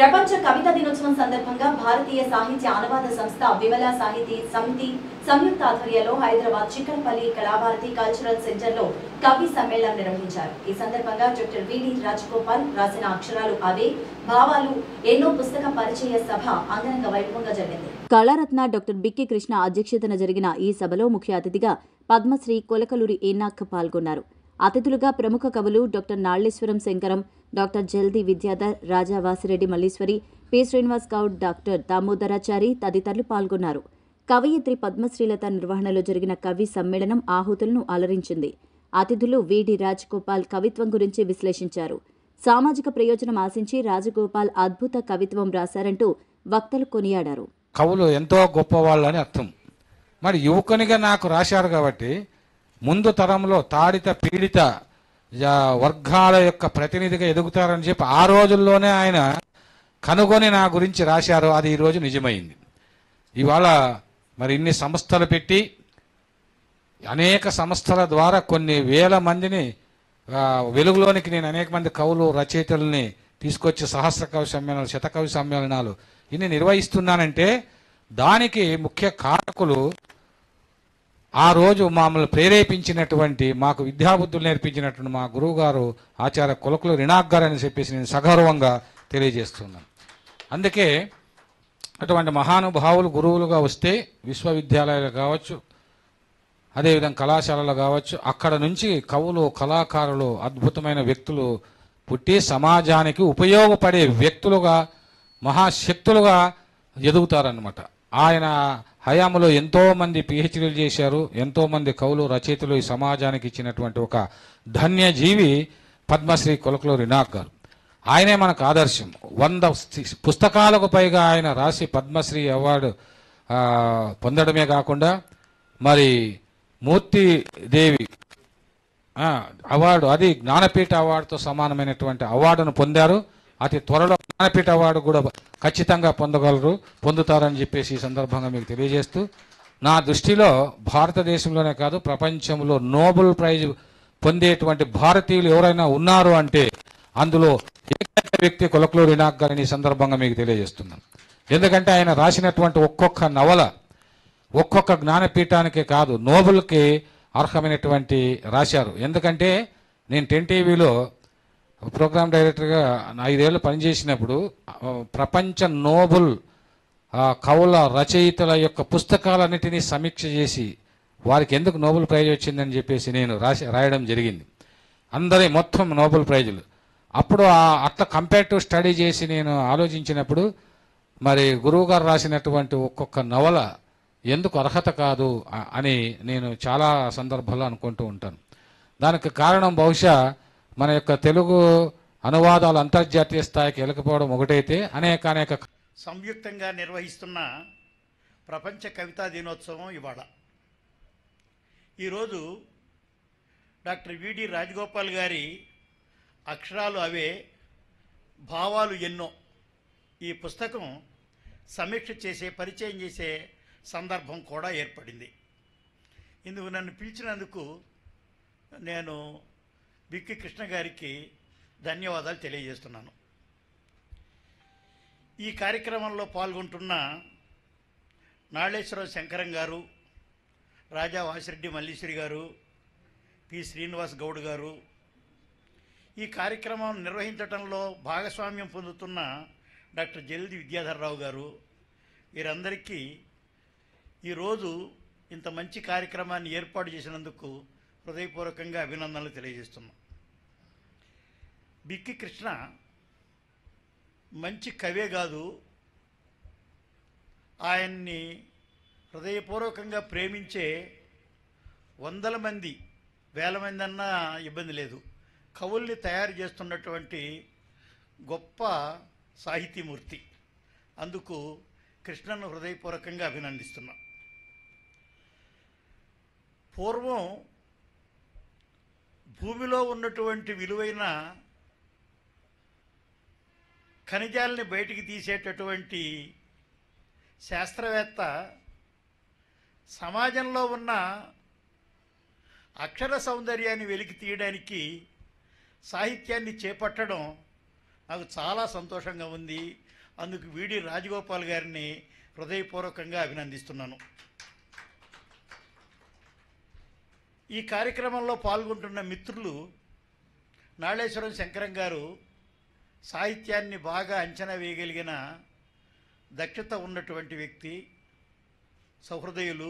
ప్రపంచ కవితా దినోత్సవం సందర్భంగా భారతీయ సాహిత్య అనువాద సంస్థ విమల సాహితీ సమితి సంయుక్త ఆధ్వర్యంలో హైదరాబాద్ చిక్కడపల్లి కళాభారతి కల్చరల్ సెంటర్ లో కవి సమ్మేళనం నిర్వహించారు ఈ సందర్భంగా డాక్టర్ విడి రాజగోపాల్ రాసిన అక్షరాలు అవే భావాలు ఎన్నో పుస్తక పరిచయ సభ అంగరంగ వైభవంగా జరిగింది కళారత్న డాక్టర్ బిక్కి కృష్ణ అధ్యక్షతన జరిగిన ఈ సభలో ముఖ్య అతిథిగా పద్మశ్రీ కొలకలూరి ఏనాక్ పాల్గొన్నారు అతిథులుగా ప్రముఖ కవులు doctor నాళ్లేశ్వరం Shankaram doctor Jaldi Vidyadhar Raja Vasireddy Malleswari P Srinivas Goud doctor Damodarachari తదితరులు పాల్గొన్నారు కవయిత్రి పద్మశ్రీలత నిర్వహణలో జరిగిన కవి సమ్మేళనం ఆహుతులను అలరించింది అతిథులు విడి రాజగోపాల్ కవిత్వం గురించి విశ్లేషించారు సామాజిక ప్రయోజనం ఆశించి రాజగోపాల్ అద్భుత కవిత్వం రాశారంటూ వక్తలు కొనియాడారు కవులు ఎంతో గొప్పవాళ్ళు అని అర్థం మరి యువకునిగా నాకు రాశారు కాబట్టి ముందు తరంలో తాడిత పీడిత జా- వర్గాల యొక్క ప్రతినిధిగా ఎదుగుతారని చెప్పి ఆ రోజుల్లోనే ఆయన కనుగొని నా గురించి రాశారు అది ఈరోజు నిజమైంది ఇవాళ మరి ఇన్ని సంస్థలు పెట్టి అనేక సంస్థల ద్వారా కొన్ని వేల మందిని ఆ, వెలుగులోనికి నేను అనేక మంది కవులు రచయితల్ని తీసుకొచ్చి సహస్ర కవి సమ్మేళనాలు శతకవి సమ్మేళనాలు ఇన్ని నిర్వహిస్తున్నానంటే దానికి ముఖ్య కారకులు ఆ రోజు మమ్మల్ని ప్రేరేపించినటువంటి మాకు విద్యాబుద్ధులు నేర్పించినటువంటి మా గురువు గారు ఆచార్య కులకులు రినాక్ గారు అని చెప్పేసి నేను సగౌరవంగా తెలియజేస్తున్నాను అందుకే అటువంటి మహానుభావులు గురువులుగా వస్తే విశ్వవిద్యాలయాలు కావచ్చు అదేవిధంగా కళాశాలలు కావచ్చు అక్కడ నుంచి కవులు కళాకారులు అద్భుతమైన వ్యక్తులు పుట్టి సమాజానికి ఉపయోగపడే వ్యక్తులుగా మహాశక్తులుగా ఎదుగుతారనమాట ఆయన హయాంలో ఎంతో మంది పిహెచ్డీలు చేశారు ఎంతో మంది కవులు రచయితలు ఈ సమాజానికి ఇచ్చినటువంటి ఒక ధన్య జీవి పద్మశ్రీ కొలకలూరి రినాక్ గారు ఆయనే మనకు ఆదర్శం వంద స్థి- పుస్తకాలకు పైగా ఆయన రాసి పద్మశ్రీ అవార్డు ఆ, పొందడమే కాకుండా మరి మూర్తి దేవి ఆ, అవార్డు అది జ్ఞానపీఠ అవార్డుతో సమానమైనటువంటి అవార్డును పొందారు అతి త్వరలో జ్ఞానపీఠ అవార్డు కూడా ఖచ్చితంగా పొందగలరు పొందుతారని చెప్పేసి ఈ సందర్భంగా మీకు తెలియజేస్తూ నా దృష్టిలో భారతదేశంలోనే కాదు ప్రపంచంలో నోబెల్ ప్రైజ్ పొందేటువంటి భారతీయులు ఎవరైనా ఉన్నారు అంటే అందులో ఏకైక వ్యక్తి కొలకలూరి రినాక్ గారిని ఈ సందర్భంగా మీకు తెలియజేస్తున్నాను ఎందుకంటే ఆయన రాసినటువంటి ఒక్కొక్క నవల ఒక్కొక్క జ్ఞానపీఠానికే కాదు నోబెల్కి అర్హమైనటువంటి రాశారు ఎందుకంటే నేను టెన్ టీవీలో ప్రోగ్రామ్ డైరెక్టర్గా ఐదేళ్లు పనిచేసినప్పుడు ఆ, ప్రపంచ నోబెల్ ఆ, కవుల రచయితల యొక్క పుస్తకాలన్నిటినీ సమీక్ష చేసి వారికి ఎందుకు నోబెల్ ప్రైజ్ వచ్చిందని చెప్పేసి నేను రాసి రాయడం జరిగింది అందరి మొత్తం నోబెల్ ప్రైజులు అప్పుడు ఆ- అట్లా కంపేరిటివ్ స్టడీ చేసి నేను ఆలోచించినప్పుడు మరి గురువు గారు రాసినటువంటి ఒక్కొక్క నవల ఎందుకు అర్హత కాదు అ- అని నేను చాలా సందర్భాల్లో అనుకుంటూ ఉంటాను దానికి కారణం బహుశా మన యొక్క తెలుగు అనువాదాలు అంతర్జాతీయ స్థాయికి వెళ్ళకపోవడం ఒకటైతే అనేక అనేక సంయుక్తంగా నిర్వహిస్తున్న ప్రపంచ కవితా దినోత్సవం ఇవాళ ఈరోజు డాక్టర్ విడి రాజగోపాల్ గారి అక్షరాలు అవే భావాలు ఎన్నో ఈ పుస్తకం సమీక్ష చేసే పరిచయం చేసే సందర్భం కూడా ఏర్పడింది ఇందుకు నన్ను పిలిచినందుకు నేను బిక్కి కృష్ణ గారికి ధన్యవాదాలు తెలియజేస్తున్నాను ఈ కార్యక్రమంలో పాల్గొంటున్న నాళేశ్వరం శంకరం గారు రాజా వాసిరెడ్డి మల్లీశ్వరి గారు పి శ్రీనివాస్ గౌడ్ గారు ఈ కార్యక్రమం నిర్వహించడంలో భాగస్వామ్యం పొందుతున్న డాక్టర్ జల్ది విద్యాధర్రావు గారు వీరందరికీ ఈరోజు ఇంత మంచి కార్యక్రమాన్ని ఏర్పాటు చేసినందుకు హృదయపూర్వకంగా అభినందనలు తెలియజేస్తున్నాం బిక్కి కృష్ణ మంచి కవే కాదు ఆయన్ని హృదయపూర్వకంగా ప్రేమించే వందల మంది వేల మంది అన్నా ఇబ్బంది లేదు కవుల్ని తయారు చేస్తున్నటువంటి గొప్ప సాహితీమూర్తి అందుకు కృష్ణను హృదయపూర్వకంగా అభినందిస్తున్నాం పూర్వం భూమిలో ఉన్నటువంటి విలువైన ఖనిజాలని బయటికి తీసేటటువంటి శాస్త్రవేత్త సమాజంలో ఉన్న అక్షర సౌందర్యాన్ని వెలికి తీయడానికి సాహిత్యాన్ని చేపట్టడం నాకు చాలా సంతోషంగా ఉంది అందుకు విడి రాజగోపాల్ గారిని హృదయపూర్వకంగా అభినందిస్తున్నాను ఈ కార్యక్రమంలో పాల్గొంటున్న మిత్రులు నాళేశ్వరం శంకరం గారు సాహిత్యాన్ని బాగా అంచనా వేయగలిగిన దక్షత ఉన్నటువంటి వ్యక్తి సహృదయులు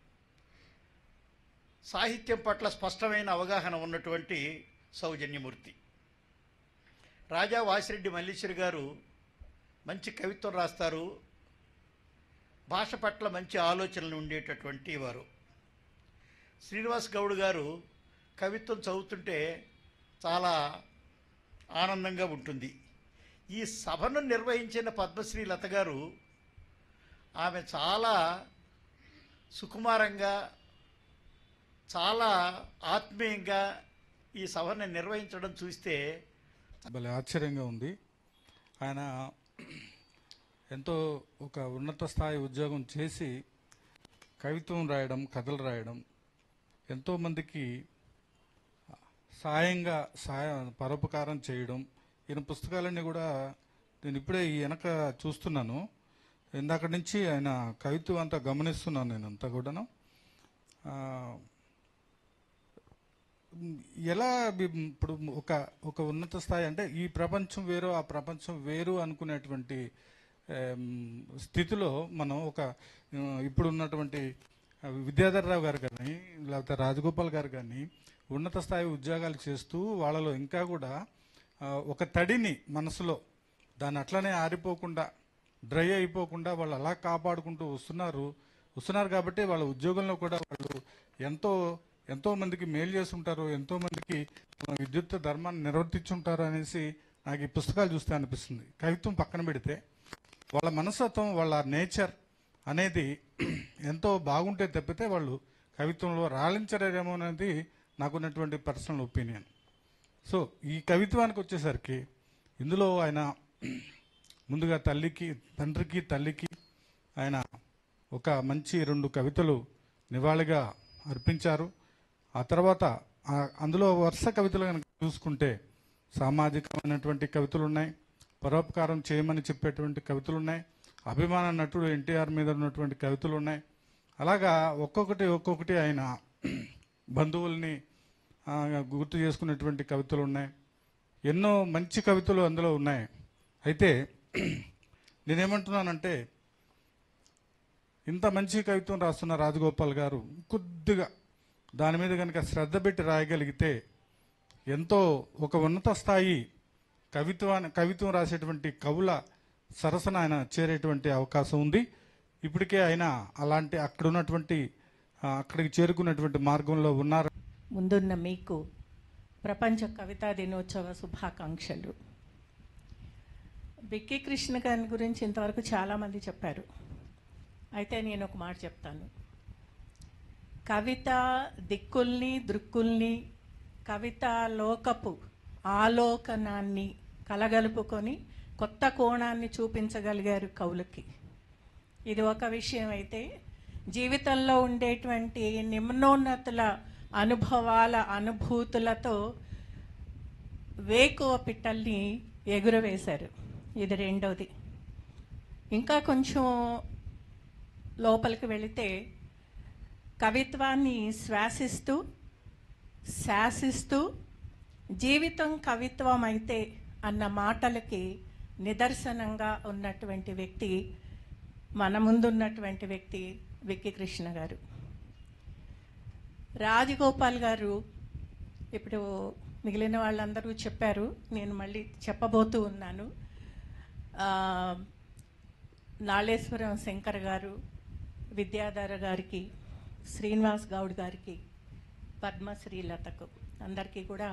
సాహిత్యం పట్ల స్పష్టమైన అవగాహన ఉన్నటువంటి సౌజన్యమూర్తి రాజా వాసిరెడ్డి మల్లీశ్వరి గారు మంచి కవిత్వం రాస్తారు భాష పట్ల మంచి ఆలోచనలు ఉండేటటువంటి వారు శ్రీనివాస్ గౌడ్ గారు కవిత్వం చదువుతుంటే చాలా ఆనందంగా ఉంటుంది ఈ సభను నిర్వహించిన పద్మశ్రీ లత గారు ఆమె చాలా సుకుమారంగా చాలా ఆత్మీయంగా ఈ సభను నిర్వహించడం చూస్తే భలే ఆశ్చర్యంగా ఉంది ఆయన ఎంతో ఒక ఉన్నత స్థాయి ఉద్యోగం చేసి కవిత్వం రాయడం కథలు రాయడం ఎంతోమందికి సాయంగా సాయం పరోపకారం చేయడం ఈయన పుస్తకాలన్నీ కూడా నేను ఇప్పుడే ఈ వెనక చూస్తున్నాను ఇందాక నుంచి ఆయన కవిత్వం అంతా గమనిస్తున్నాను నేను అంతా కూడాను ఆ, ఎలా బి- ఇప్పుడు ఒక ఒక ఉన్నత స్థాయి అంటే ఈ ప్రపంచం వేరు ఆ ప్రపంచం వేరు అనుకునేటువంటి ఏం, స్థితిలో మనం ఒక ఆ, ఇప్పుడు ఉన్నటువంటి ఆ, విద్యాధర్ రావు గారు కానీ లేకపోతే రాజగోపాల్ గారు కానీ ఉన్నత స్థాయి ఉద్యోగాలు చేస్తూ వాళ్ళలో ఇంకా కూడా ఆ, ఒక తడిని మనసులో దాన్ని అట్లనే ఆరిపోకుండా డ్రై అయిపోకుండా వాళ్ళు అలా కాపాడుకుంటూ వస్తున్నారు వస్తున్నారు కాబట్టి వాళ్ళ ఉద్యోగంలో కూడా వాళ్ళు ఎంతో ఎంతో మందికి మేలు చేస్తుంటారు ఎంతో మందికి విద్యుత్ ధర్మాన్ని నిర్వర్తించుంటారు అనేసి నాకు ఈ పుస్తకాలు చూస్తే అనిపిస్తుంది కవిత్వం పక్కన పెడితే వాళ్ళ మనస్తత్వం వాళ్ళ నేచర్ అనేది ఎంతో బాగుంటే తప్పితే వాళ్ళు కవిత్వంలో రాణించరేమో అనేది నాకున్నటువంటి పర్సనల్ ఒపీనియన్ సో ఈ కవిత్వానికి వచ్చేసరికి ఇందులో ఆయన ముందుగా తల్లికి తండ్రికి తల్లికి ఆయన ఒక మంచి రెండు కవితలు నివాళిగా అర్పించారు ఆ తర్వాత ఆ- అందులో వరుస కవితలు కనుక చూసుకుంటే సామాజికమైనటువంటి కవితలు ఉన్నాయి పరోపకారం చేయమని చెప్పేటువంటి కవితలు ఉన్నాయి అభిమాన నటుడు ఎన్టీఆర్ మీద ఉన్నటువంటి కవితలు ఉన్నాయి అలాగా ఒక్కొక్కటి ఒక్కొక్కటి ఆయన బంధువుల్ని ఆ, గుర్తు చేసుకునేటువంటి కవితలు ఉన్నాయి ఎన్నో మంచి కవితలు అందులో ఉన్నాయి అయితే నేనేమంటున్నానంటే ఇంత మంచి కవిత్వం రాస్తున్న రాజగోపాల్ గారు కొద్దిగా దాని మీద కనుక శ్రద్ధ పెట్టి రాయగలిగితే ఎంతో ఒక ఉన్నత స్థాయి కవిత్వాన్ని కవిత్వం రాసేటువంటి కవుల సరసన ఆయన చేరేటువంటి అవకాశం ఉంది ఇప్పటికే ఆయన అలాంటి అక్కడ ఉన్నటువంటి ఆ, అక్కడికి చేరుకున్నటువంటి మార్గంలో ఉన్నారు ముందున్న మీకు ప్రపంచ కవితా దినోత్సవ శుభాకాంక్షలు బిక్కి కృష్ణ గారి గురించి ఇంతవరకు చాలామంది చెప్పారు అయితే నేను ఒక మాట చెప్తాను కవిత దిక్కుల్ని దృక్కుల్ని కవిత లోకపు ఆలోకనాన్ని కలగలుపుకొని కొత్త కోణాన్ని చూపించగలిగారు కవులకి ఇది ఒక విషయం అయితే జీవితంలో ఉండేటువంటి నిమ్నోన్నతుల అనుభవాల అనుభూతులతో వేకువ పిట్టల్ని ఎగురవేశారు ఇది రెండోది ఇంకా కొంచెం లోపలికి వెళితే కవిత్వాన్ని శ్వాసిస్తూ శాసిస్తూ జీవితం కవిత్వం అయితే అన్న మాటలకి నిదర్శనంగా ఉన్నటువంటి వ్యక్తి మన ముందున్నటువంటి వ్యక్తి విక్కీ కృష్ణ గారు రాజగోపాల్ గారు ఇప్పుడు మిగిలిన వాళ్ళందరూ చెప్పారు నేను మళ్ళీ చెప్పబోతూ ఉన్నాను ఆ, నాళేశ్వరం శంకర్ గారు విద్యాధర గారికి శ్రీనివాస్ గౌడ్ గారికి పద్మశ్రీ లతకు అందరికీ కూడా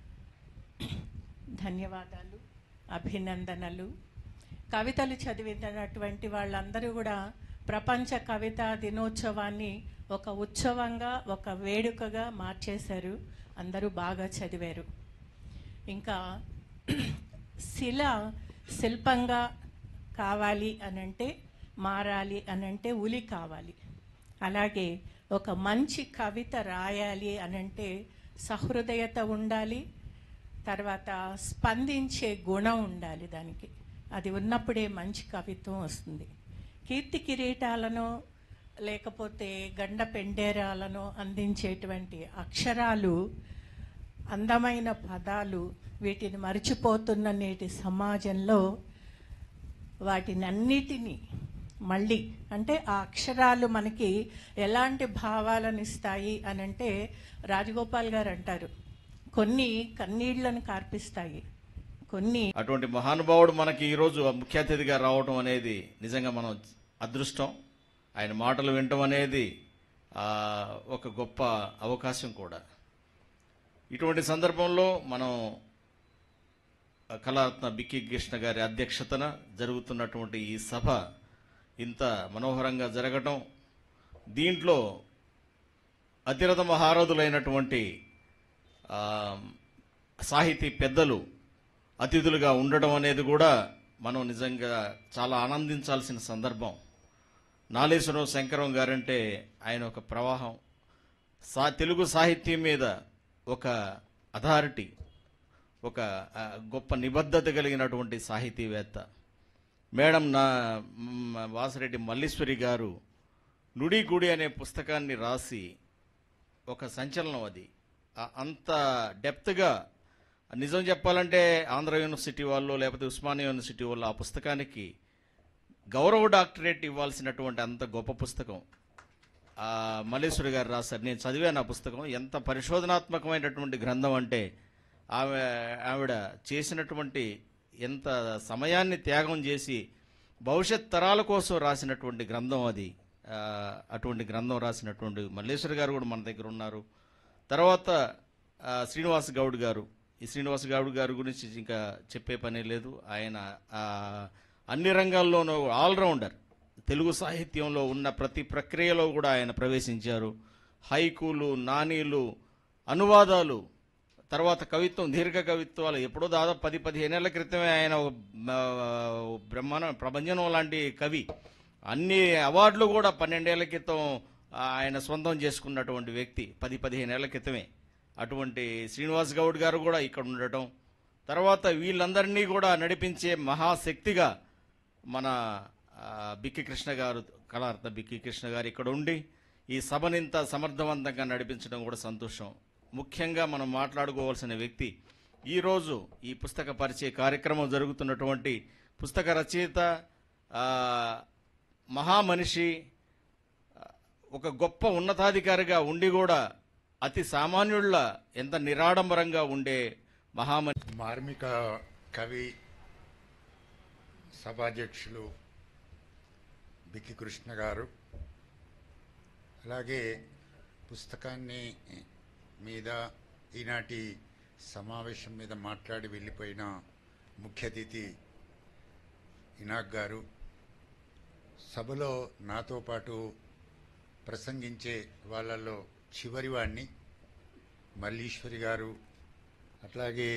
ధన్యవాదాలు అభినందనలు కవితలు చదివినటువంటి వాళ్ళందరూ కూడా ప్రపంచ కవితా దినోత్సవాన్ని ఒక ఉత్సవంగా ఒక వేడుకగా మార్చేశారు అందరూ బాగా చదివారు ఇంకా శిల శిల్పంగా కావాలి అనంటే మారాలి అనంటే ఉలి కావాలి అలాగే ఒక మంచి కవిత రాయాలి అనంటే సహృదయత ఉండాలి తర్వాత స్పందించే గుణం ఉండాలి దానికి అది ఉన్నప్పుడే మంచి కవిత్వం వస్తుంది కీర్తి కిరీటాలను లేకపోతే గండ పెండేరాలను అందించేటువంటి అక్షరాలు అందమైన పదాలు వీటిని మర్చిపోతున్న నేటి సమాజంలో వాటినన్నిటినీ మళ్ళీ అంటే ఆ అక్షరాలు మనకి ఎలాంటి భావాలను ఇస్తాయి అని అంటే రాజగోపాల్ గారు అంటారు కొన్ని కన్నీళ్లను కార్పిస్తాయి కొన్ని అటువంటి మహానుభావుడు మనకి ఈరోజు ముఖ్య అతిథిగా రావడం అనేది నిజంగా మనం అదృష్టం ఆయన మాటలు వినటం అనేది ఆ, ఒక గొప్ప అవకాశం కూడా ఇటువంటి సందర్భంలో మనం ఆ, కళారత్న బిక్కి కృష్ణ గారి అధ్యక్షతన జరుగుతున్నటువంటి ఈ సభ ఇంత మనోహరంగా జరగటం దీంట్లో అతిరథ మహారథులైనటువంటి ఆ, సాహితీ పెద్దలు అతిథులుగా ఉండడం అనేది కూడా మనం నిజంగా చాలా ఆనందించాల్సిన సందర్భం నాలేశ్వరం శంకరం గారంటే ఆయన ఒక ప్రవాహం సా తెలుగు సాహిత్యం మీద ఒక అథారిటీ ఒక ఆ, గొప్ప నిబద్ధత కలిగినటువంటి సాహితీవేత్త మేడం నా మ్, వాసిరెడ్డి మల్లీశ్వరి గారు నుడి గుడి అనే పుస్తకాన్ని రాసి ఒక సంచలనం అది ఆ- అంత డెప్త్గా నిజం చెప్పాలంటే ఆంధ్ర యూనివర్సిటీ వాళ్ళు లేకపోతే ఉస్మానియా యూనివర్సిటీ వాళ్ళు ఆ పుస్తకానికి గౌరవ డాక్టరేట్ ఇవ్వాల్సినటువంటి అంత గొప్ప పుస్తకం ఆ మల్లేశ్వరి గారు రాశారు నేను చదివాను ఆ పుస్తకం ఎంత పరిశోధనాత్మకమైనటువంటి గ్రంథం అంటే ఆమె ఆవిడ చేసినటువంటి ఎంత సమయాన్ని త్యాగం చేసి భవిష్యత్ తరాల కోసం రాసినటువంటి గ్రంథం అది ఆ, అటువంటి గ్రంథం రాసినటువంటి మల్లేశ్వరి గారు కూడా మన దగ్గర ఉన్నారు తర్వాత ఆ, శ్రీనివాస్ గౌడ్ గారు ఈ శ్రీనివాస్ గౌడ్ గారి గురించి ఇంకా చెప్పే పని లేదు ఆయన ఆ, అన్ని రంగాల్లోనూ ఆల్రౌండర్ తెలుగు సాహిత్యంలో ఉన్న ప్రతి ప్రక్రియలో కూడా ఆయన ప్రవేశించారు హైకూలు నానీలు అనువాదాలు తర్వాత కవిత్వం దీర్ఘ కవిత్వాలు ఎప్పుడో దాదాపు పది పదిహేనేళ్ల క్రితమే ఆయన ఒక, ఆ, బ్రహ్మాండ ప్రభంజనం లాంటి కవి అన్ని అవార్డులు కూడా పన్నెండేళ్ల క్రితం ఆ, ఆయన సొంతం చేసుకున్నటువంటి వ్యక్తి పది పదిహేనేళ్ల క్రితమే అటువంటి శ్రీనివాస్ గౌడ్ గారు కూడా ఇక్కడ ఉండటం తర్వాత వీళ్ళందరినీ కూడా నడిపించే మహాశక్తిగా మన ఆ, బిక్కి కృష్ణ గారు కళార్థ బిక్కి కృష్ణ గారు ఇక్కడ ఉండి ఈ సభనింత సమర్థవంతంగా నడిపించడం కూడా సంతోషం ముఖ్యంగా మనం మాట్లాడుకోవాల్సిన వ్యక్తి ఈరోజు ఈ పుస్తక పరిచయ కార్యక్రమం జరుగుతున్నటువంటి పుస్తక రచయిత ఆ, మహామనిషి ఒక గొప్ప ఉన్నతాధికారిగా ఉండి కూడా అతి సామాన్యుళ్ళ ఎంత నిరాడంబరంగా ఉండే మహామని మార్మిక కవి సభాధ్యక్షులు బిక్కి కృష్ణ గారు అలాగే పుస్తకాన్ని మీద ఈనాటి సమావేశం మీద మాట్లాడి వెళ్ళిపోయిన ముఖ్య అతిథి ఇనాక్ గారు సభలో నాతో పాటు ప్రసంగించే వాళ్ళల్లో చివరి వాణ్ణి మల్లీశ్వరి గారు అట్లాగే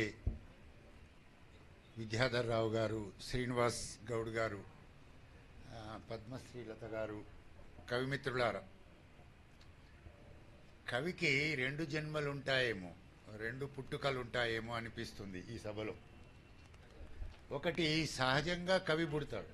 విద్యాధర్ రావు గారు శ్రీనివాస్ గౌడ్ గారు ఆ, పద్మశ్రీలత గారు కవిమిత్రులారా కవికి రెండు జన్మలు ఉంటాయేమో రెండు పుట్టుకలు ఉంటాయేమో అనిపిస్తుంది ఈ సభలో ఒకటి సహజంగా కవి పుడతాడు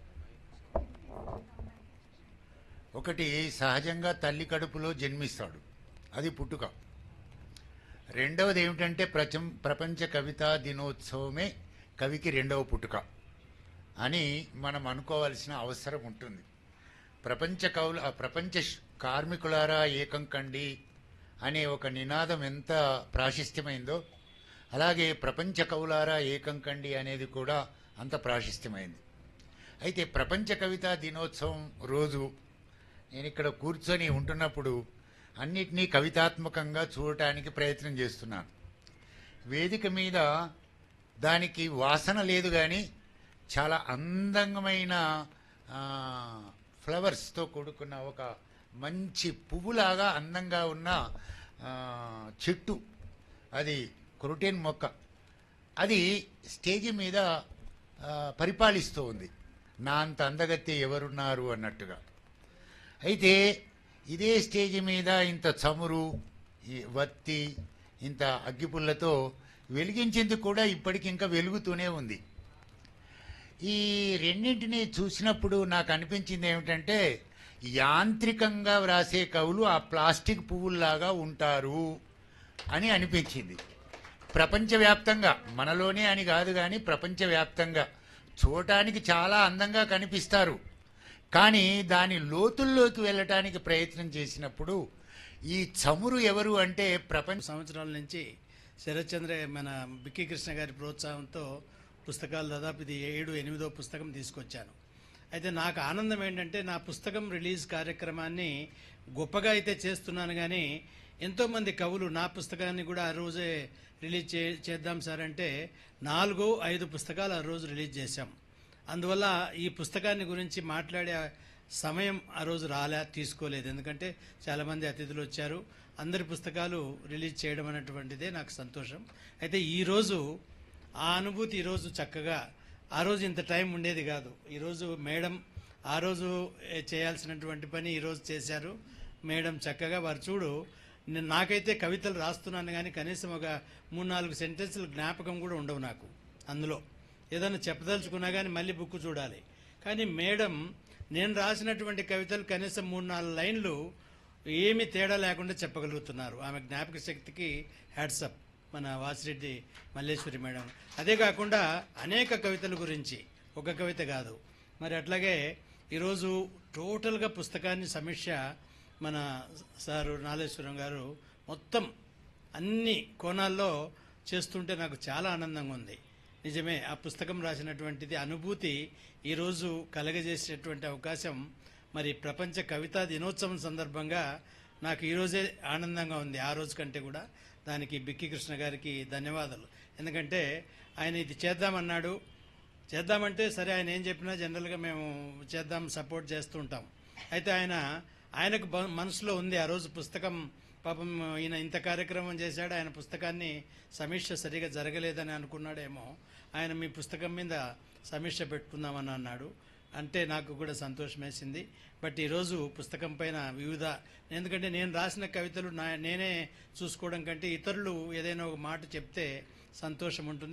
ఒకటి సహజంగా తల్లి కడుపులో జన్మిస్తాడు అది పుట్టుక రెండవది ఏమిటంటే ప్రచం ప్రపంచ కవితా దినోత్సవమే కవికి రెండవ పుట్టుక అని మనం అనుకోవాల్సిన అవసరం ఉంటుంది ప్రపంచ కవుల ఆ ప్రపంచ శ్- కార్మికులారా ఏకం కండి అనే ఒక నినాదం ఎంత ప్రాశస్త్యమైందో అలాగే ప్రపంచ కవులారా ఏకం కండి అనేది కూడా అంత ప్రాశస్త్యమైంది అయితే ప్రపంచ కవితా దినోత్సవం రోజు నేను ఇక్కడ కూర్చొని ఉంటున్నప్పుడు అన్నిటినీ కవితాత్మకంగా చూడటానికి ప్రయత్నం చేస్తున్నాను వేదిక మీద దానికి వాసన లేదు కానీ చాలా అందమైన ఆ, ఫ్లవర్స్తో కూడుకున్న ఒక మంచి పువ్వులాగా అందంగా ఉన్న ఆ, చెట్టు అది క్రొటెన్ మొక్క అది స్టేజి మీద ఆ, పరిపాలిస్తూ ఉంది నా అంత అందగత్తే ఎవరున్నారు అన్నట్టుగా అయితే ఇదే స్టేజ్ మీద ఇంత చమురు ఈ వత్తి ఇంత అగ్గిపుల్లతో వెలిగించింది కూడా ఇప్పటికి ఇంకా వెలుగుతూనే ఉంది ఈ రెండింటిని చూసినప్పుడు నాకు అనిపించింది ఏమిటంటే యాంత్రికంగా వ్రాసే కవులు ఆ ప్లాస్టిక్ పువ్వుల్లాగా ఉంటారు అని అనిపించింది ప్రపంచవ్యాప్తంగా మనలోనే అని కాదు కానీ ప్రపంచవ్యాప్తంగా చూడటానికి చాలా అందంగా కనిపిస్తారు కానీ దాని లోతుల్లోకి వెళ్ళటానికి ప్రయత్నం చేసినప్పుడు ఈ చమురు ఎవరు అంటే ప్రపంచ సంవత్సరాల నుంచి శరత్చంద్ర మన బిక్కి కృష్ణ గారి ప్రోత్సాహంతో పుస్తకాలు దాదాపు ఇది ఏడు ఎనిమిదో పుస్తకం తీసుకొచ్చాను అయితే నాకు ఆనందం ఏంటంటే నా పుస్తకం రిలీజ్ కార్యక్రమాన్ని గొప్పగా అయితే చేస్తున్నాను కానీ ఎంతోమంది కవులు నా పుస్తకాన్ని కూడా ఆ రోజే రిలీజ్ చే చేద్దాం సార్ అంటే నాలుగు ఐదు పుస్తకాలు ఆ రోజు రిలీజ్ చేశాం అందువల్ల ఈ పుస్తకాన్ని గురించి మాట్లాడే సమయం ఆ రోజు రాలే తీసుకోలేదు ఎందుకంటే చాలామంది అతిథులు వచ్చారు అందరి పుస్తకాలు రిలీజ్ చేయడం అనేటువంటిదే నాకు సంతోషం అయితే ఈరోజు ఆ అనుభూతి ఈరోజు చక్కగా ఆ రోజు ఇంత టైం ఉండేది కాదు ఈరోజు మేడం ఆ రోజు ఏ, చేయాల్సినటువంటి పని ఈరోజు చేశారు మేడం చక్కగా వారు చూడు నేను నాకైతే కవితలు రాస్తున్నాను కానీ కనీసం ఒక మూడు నాలుగు సెంటెన్సులు జ్ఞాపకం కూడా ఉండవు నాకు అందులో ఏదైనా చెప్పదలుచుకున్నా కానీ మళ్ళీ బుక్ చూడాలి కానీ మేడం నేను రాసినటువంటి కవితలు కనీసం మూడు నాలుగు లైన్లు ఏమీ తేడా లేకుండా చెప్పగలుగుతున్నారు ఆమె జ్ఞాపక శక్తికి హ్యాట్సప్ మన వాసిరెడ్డి మల్లేశ్వరి మేడం అదే కాకుండా అనేక కవితల గురించి ఒక కవిత కాదు మరి అట్లాగే ఈరోజు టోటల్గా పుస్తకాన్ని సమీక్ష మన సారు నాగేశ్వరం గారు మొత్తం అన్ని కోణాల్లో చేస్తుంటే నాకు చాలా ఆనందంగా ఉంది నిజమే ఆ పుస్తకం రాసినటువంటిది అనుభూతి ఈరోజు కలగజేసేటువంటి అవకాశం మరి ప్రపంచ కవితా దినోత్సవం సందర్భంగా నాకు ఈరోజే ఆనందంగా ఉంది ఆ రోజు కంటే కూడా దానికి బిక్కి కృష్ణ గారికి ధన్యవాదాలు ఎందుకంటే ఆయన ఇది చేద్దామన్నాడు చేద్దామంటే సరే ఆయన ఏం చెప్పినా జనరల్గా మేము చేద్దాం సపోర్ట్ చేస్తూ ఉంటాం అయితే ఆయన ఆయనకు బ- మనసులో ఉంది ఆ రోజు పుస్తకం పాపం ఈయన ఇంత కార్యక్రమం చేశాడు ఆయన పుస్తకాన్ని సమీక్ష సరిగా జరగలేదని అనుకున్నాడేమో ఆయన మీ పుస్తకం మీద సమీక్ష పెట్టుకుందామని అన్నాడు అంటే నాకు కూడా సంతోషం వేసింది బట్ ఈరోజు పుస్తకం పైన వివిధ ఎందుకంటే నేను రాసిన కవితలు నా నేనే చూసుకోవడం కంటే ఇతరులు ఏదైనా ఒక మాట చెప్తే సంతోషం ఉంటుంది